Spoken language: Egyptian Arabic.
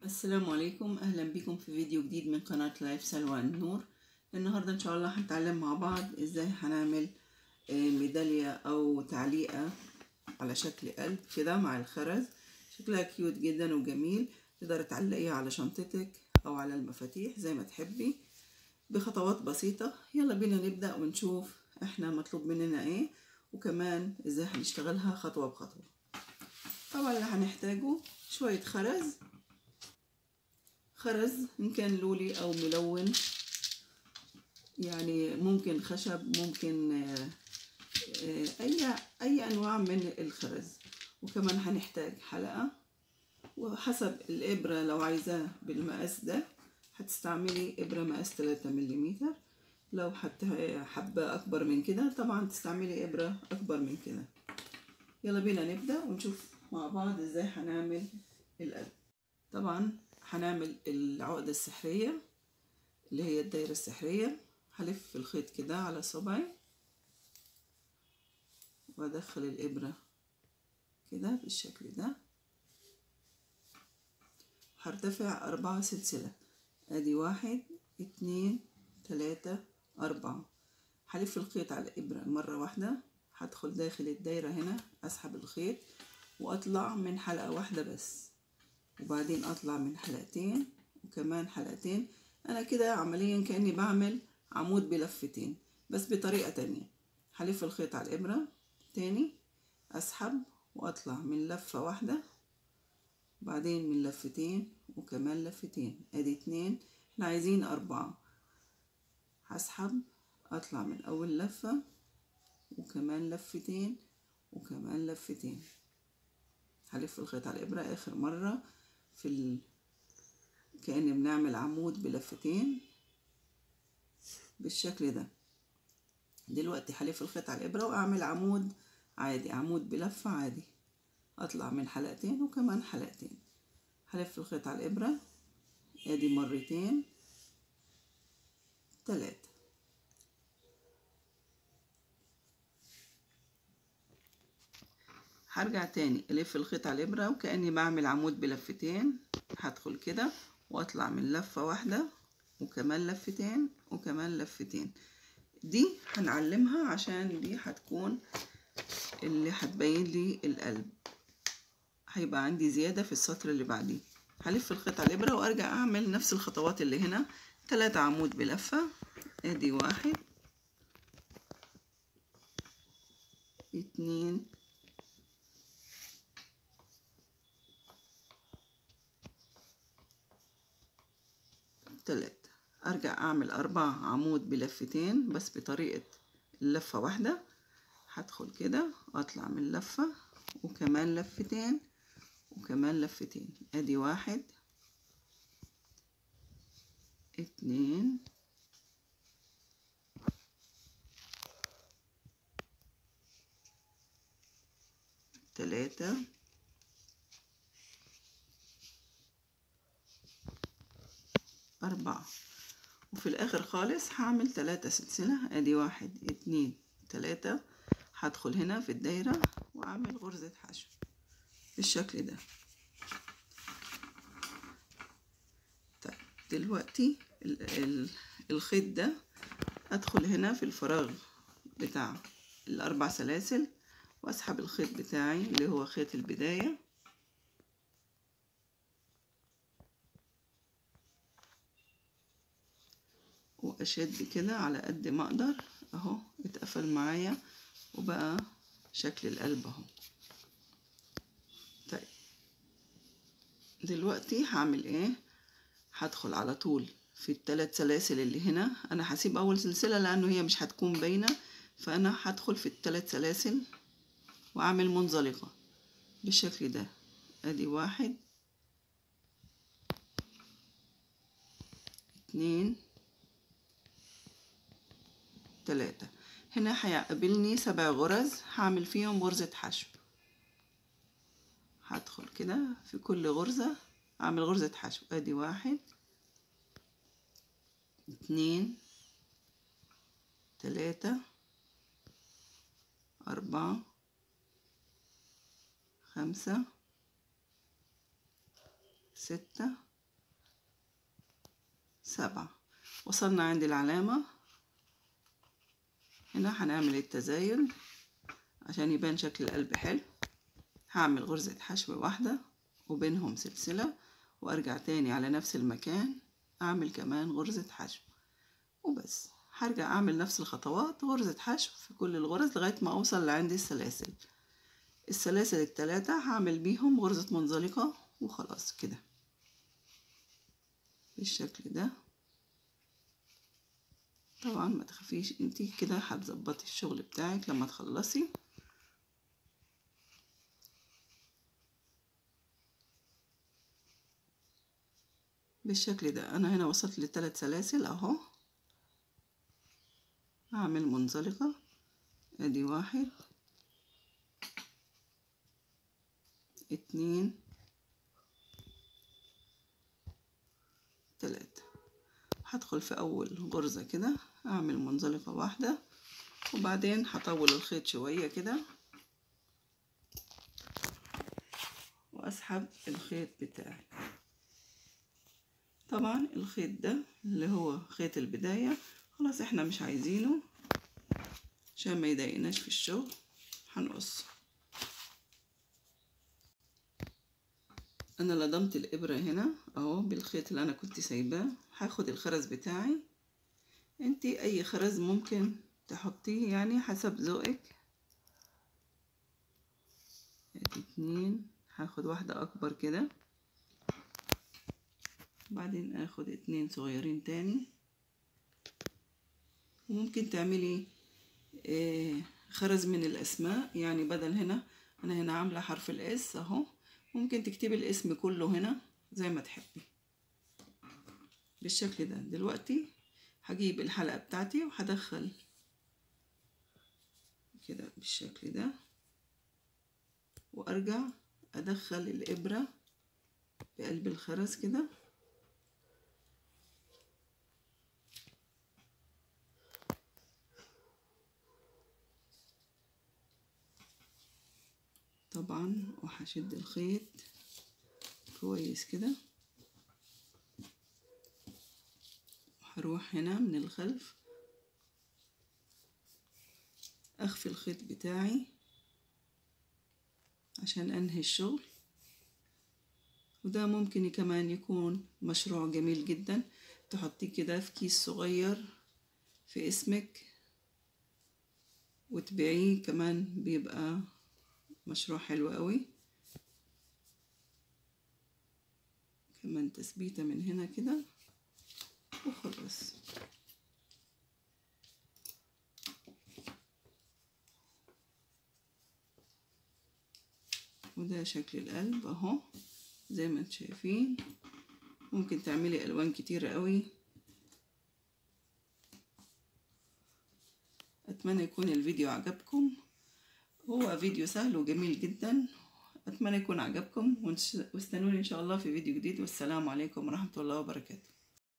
السلام عليكم اهلا بكم في فيديو جديد من قناة لايف سلوى النور النهاردة ان شاء الله هنتعلم مع بعض ازاي هنعمل آه، ميدالية او تعليقة على شكل قلب كده مع الخرز شكلها كيوت جدا وجميل تقدر تعلقيها على شنطتك او على المفاتيح زي ما تحبي بخطوات بسيطة يلا بينا نبدأ ونشوف احنا مطلوب مننا ايه وكمان ازاي هنشتغلها خطوة بخطوة طبعا اللي هنحتاجه شوية خرز خرز إن كان لولي أو ملون يعني ممكن خشب ممكن آه، آه، أي أي أنواع من الخرز وكمان هنحتاج حلقة وحسب الإبرة لو عايزاه بالمقاس ده هتستعملي إبرة مقاس 3 مليمتر لو حتى حبة أكبر من كده طبعا تستعملي إبرة أكبر من كده يلا بينا نبدأ ونشوف مع بعض إزاي هنعمل القلب طبعا هنعمل العقدة السحرية اللي هي الدايرة السحرية هلف الخيط كده على صبعي وادخل الإبرة كده بالشكل ده هرتفع أربعة سلسلة ادي واحد اتنين تلاتة أربعة هلف الخيط على الإبرة مرة واحدة هدخل داخل الدايرة هنا أسحب الخيط وأطلع من حلقة واحدة بس وبعدين اطلع من حلقتين وكمان حلقتين انا كده عمليا كاني بعمل عمود بلفتين بس بطريقه تانية هلف الخيط على الابره تاني اسحب واطلع من لفه واحده بعدين من لفتين وكمان لفتين ادي اتنين احنا عايزين اربعه هسحب اطلع من اول لفه وكمان لفتين وكمان لفتين هلف الخيط على الابره اخر مره في ال... كأن بنعمل عمود بلفتين بالشكل ده دلوقتي هلف الخيط على الإبرة وأعمل عمود عادي عمود بلفة عادي أطلع من حلقتين وكمان حلقتين هلف الخيط على الإبرة أدي مرتين تلاتة هرجع تاني الف الخيط على الابره وكاني بعمل عمود بلفتين هدخل كده واطلع من لفه واحده وكمان لفتين وكمان لفتين دي هنعلمها عشان دي هتكون اللي هتبين لي القلب هيبقى عندي زياده في السطر اللي بعديه هلف الخيط على الابره وارجع اعمل نفس الخطوات اللي هنا تلاتة عمود بلفه ادي واحد اتنين تلاتة أرجع أعمل أربع عمود بلفتين بس بطريقة اللفة واحدة هدخل كده أطلع من لفة وكمان لفتين وكمان لفتين أدي واحد اتنين تلاتة أربعة وفي الآخر خالص هعمل تلاتة سلسلة أدي واحد اتنين تلاتة هدخل هنا في الدايرة وأعمل غرزة حشو بالشكل ده طيب دلوقتي ال ال الخيط ده أدخل هنا في الفراغ بتاع الأربع سلاسل وأسحب الخيط بتاعي اللي هو خيط البداية واشد كده على قد ما اقدر اهو اتقفل معايا وبقى شكل القلب اهو طيب دلوقتي هعمل ايه هدخل على طول في الثلاث سلاسل اللي هنا انا هسيب اول سلسله لانه هي مش هتكون باينه فانا هدخل في الثلاث سلاسل واعمل منزلقه بالشكل ده ادي واحد اتنين تلاتة هنا هيقابلني سبع غرز هعمل فيهم غرزة حشو هدخل كده في كل غرزة اعمل غرزة حشو ادي واحد اتنين تلاتة أربعة خمسة ستة سبعة وصلنا عند العلامة هنا هنعمل التزايد عشان يبان شكل القلب حلو هعمل غرزة حشو واحدة وبينهم سلسلة وارجع تاني على نفس المكان اعمل كمان غرزة حشو وبس هرجع اعمل نفس الخطوات غرزة حشو في كل الغرز لغاية ما اوصل لعند السلاسل السلاسل التلاتة هعمل بيهم غرزة منزلقة وخلاص كده بالشكل ده طبعا ما تخافيش انتي كده هتظبطي الشغل بتاعك لما تخلصي بالشكل ده انا هنا وصلت لثلاث سلاسل اهو هعمل منزلقة ادي واحد اتنين تلاتة هدخل في اول غرزة كده اعمل منزلقة واحدة وبعدين هطول الخيط شوية كده واسحب الخيط بتاعي طبعا الخيط ده اللي هو خيط البداية خلاص احنا مش عايزينه عشان ما يضايقناش في الشغل هنقص انا لضمت الابرة هنا اهو بالخيط اللي انا كنت سايباه هاخد الخرز بتاعي انتي اي خرز ممكن تحطيه يعني حسب ذوقك ادي اتنين هاخد واحدة اكبر كده بعدين اخد اتنين صغيرين تاني وممكن تعملي آه خرز من الاسماء يعني بدل هنا انا هنا عامله حرف الاس اهو ممكن تكتبي الاسم كله هنا زي ما تحبي بالشكل ده دلوقتي هجيب الحلقه بتاعتي وهدخل كده بالشكل ده وارجع ادخل الابره بقلب الخرز كده طبعا وهشد الخيط كويس كده هروح هنا من الخلف اخفي الخيط بتاعي عشان انهي الشغل وده ممكن كمان يكون مشروع جميل جدا تحطيه كده في كيس صغير في اسمك وتبيعيه كمان بيبقى مشروع حلو قوي كمان تثبيته من هنا كده وخلاص وده شكل القلب اهو زي ما انتم شايفين ممكن تعملي الوان كتيره قوي اتمنى يكون الفيديو عجبكم هو فيديو سهل وجميل جدا اتمنى يكون عجبكم واستنوني ان شاء الله في فيديو جديد والسلام عليكم ورحمه الله وبركاته